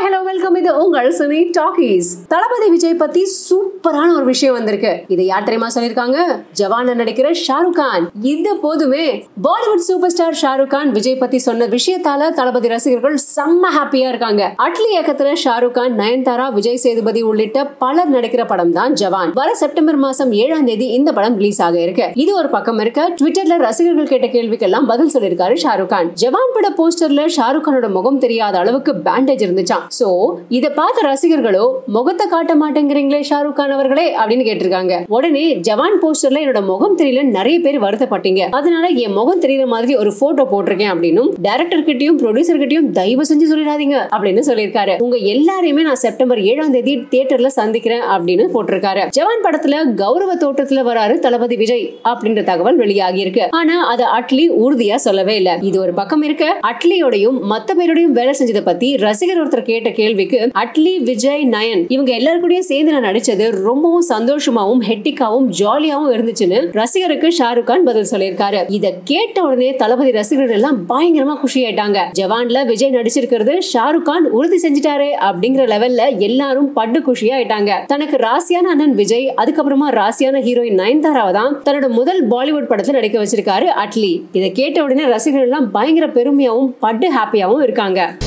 hello welcome இது உங்கள் cine talkies தளபதி விஜய் பத்தி சூப்பரான ஒரு விஷயம் வந்திருக்கு இதை யார் தெரியுமா சொல்லிருக்காங்க ஜவான நடிக்கிற ஷாருக் கான் இது போதுமே பாலிவுட் சூப்பர் ஸ்டார் ஷாருக் கான் விஜய் பத்தி சொன்ன விஷயத்தால தளபதி ரசிகர்கள் செம்ம ஹாப்பியா இருக்காங்க அட்லி இயக்கத்துல ஷாருக் கான் நயன்தாரா விஜய் சேதுபதி உள்ளிட்ட பலர் நடிக்கிற படம் தான் ஜவான் வர செப்டம்பர் மாசம் ஏழாம் தேதி இந்த படம் ரிலீஸ் ஆக இருக்கு இது ஒரு பக்கம் இருக்க ட்விட்டர்ல ரசிகர்கள் கேட்ட கேள்விக்கெல்லாம் பதில் சொல்லியிருக்காரு ஷாருக் கான் ஜவான் பட போஸ்டர்ல ஷாருக் கானோட முகம் தெரியாத அளவுக்கு பேண்டேஜ் இருந்துச்சாம் சோ இத பார்த்த ரசிகர்களோ முகத்தை காட்ட மாட்டேங்கிறீங்களே ஷாருக் கான் அவர்களே அப்படின்னு கேட்டிருக்காங்க உடனே ஜவான் போஸ்டர்ல என்னோட முகம் தெரியல நிறைய பேர் வருத்தப்பட்டீங்க அதனால என் முகம் தெரியற மாதிரி ஒரு போட்டோ போட்டிருக்கேன் அப்படின்னும் டைரக்டர் கிட்டயும் ப்ரொடியூசர் கிட்டயும் தயவு செஞ்சு சொல்லிடாதீங்க அப்படின்னு சொல்லியிருக்காரு உங்க எல்லாரையுமே நான் செப்டம்பர் ஏழாம் தேதி தியேட்டர்ல சந்திக்கிறேன் அப்படின்னு போட்டிருக்காரு ஜவான் படத்துல கௌரவ தோட்டத்துல வராரு தளபதி விஜய் அப்படின்ற தகவல் வெளியாகி இருக்கு ஆனா அதை அட்லி உறுதியா சொல்லவே இல்ல இது ஒரு பக்கம் இருக்க அட்லியோடையும் மத்த பேரோடையும் வேலை செஞ்சதை பத்தி ரசிகர் ஒருத்தர் கேட்ட கேள்விக்கு அட்லி விஜய் நயன் இவங்க எல்லாருக்கூடயும் சேர்ந்து நான் நடிச்சது ரொம்பவும் சந்தோஷமாவும் ஹெட்டிக்காவும் ஜாலியாவும் இருந்துச்சுன்னு ரசிகருக்கு ஷாருக் கான் பதில் சொல்லியிருக்காரு இத கேட்ட உடனே தளபதி ரசிகர்கள் எல்லாம் பயங்கரமா குஷி ஆயிட்டாங்க ஜவான்ல விஜய் நடிச்சிருக்கிறது ஷாருக் கான் உறுதி செஞ்சுட்டாரே அப்படிங்கிற லெவல்ல எல்லாரும் பட்டு குஷி ஆயிட்டாங்க தனக்கு ராசியான அண்ணன் விஜய் அதுக்கப்புறமா ராசியான ஹீரோயின் நயன்தாராவை தான் தன்னோட முதல் பாலிவுட் படத்துல நடிக்க வச்சிருக்காரு அட்லி இதை கேட்ட உடனே ரசிகர்கள் எல்லாம் பயங்கர பெருமையாவும் பட்டு ஹாப்பியாவும் இருக்காங்க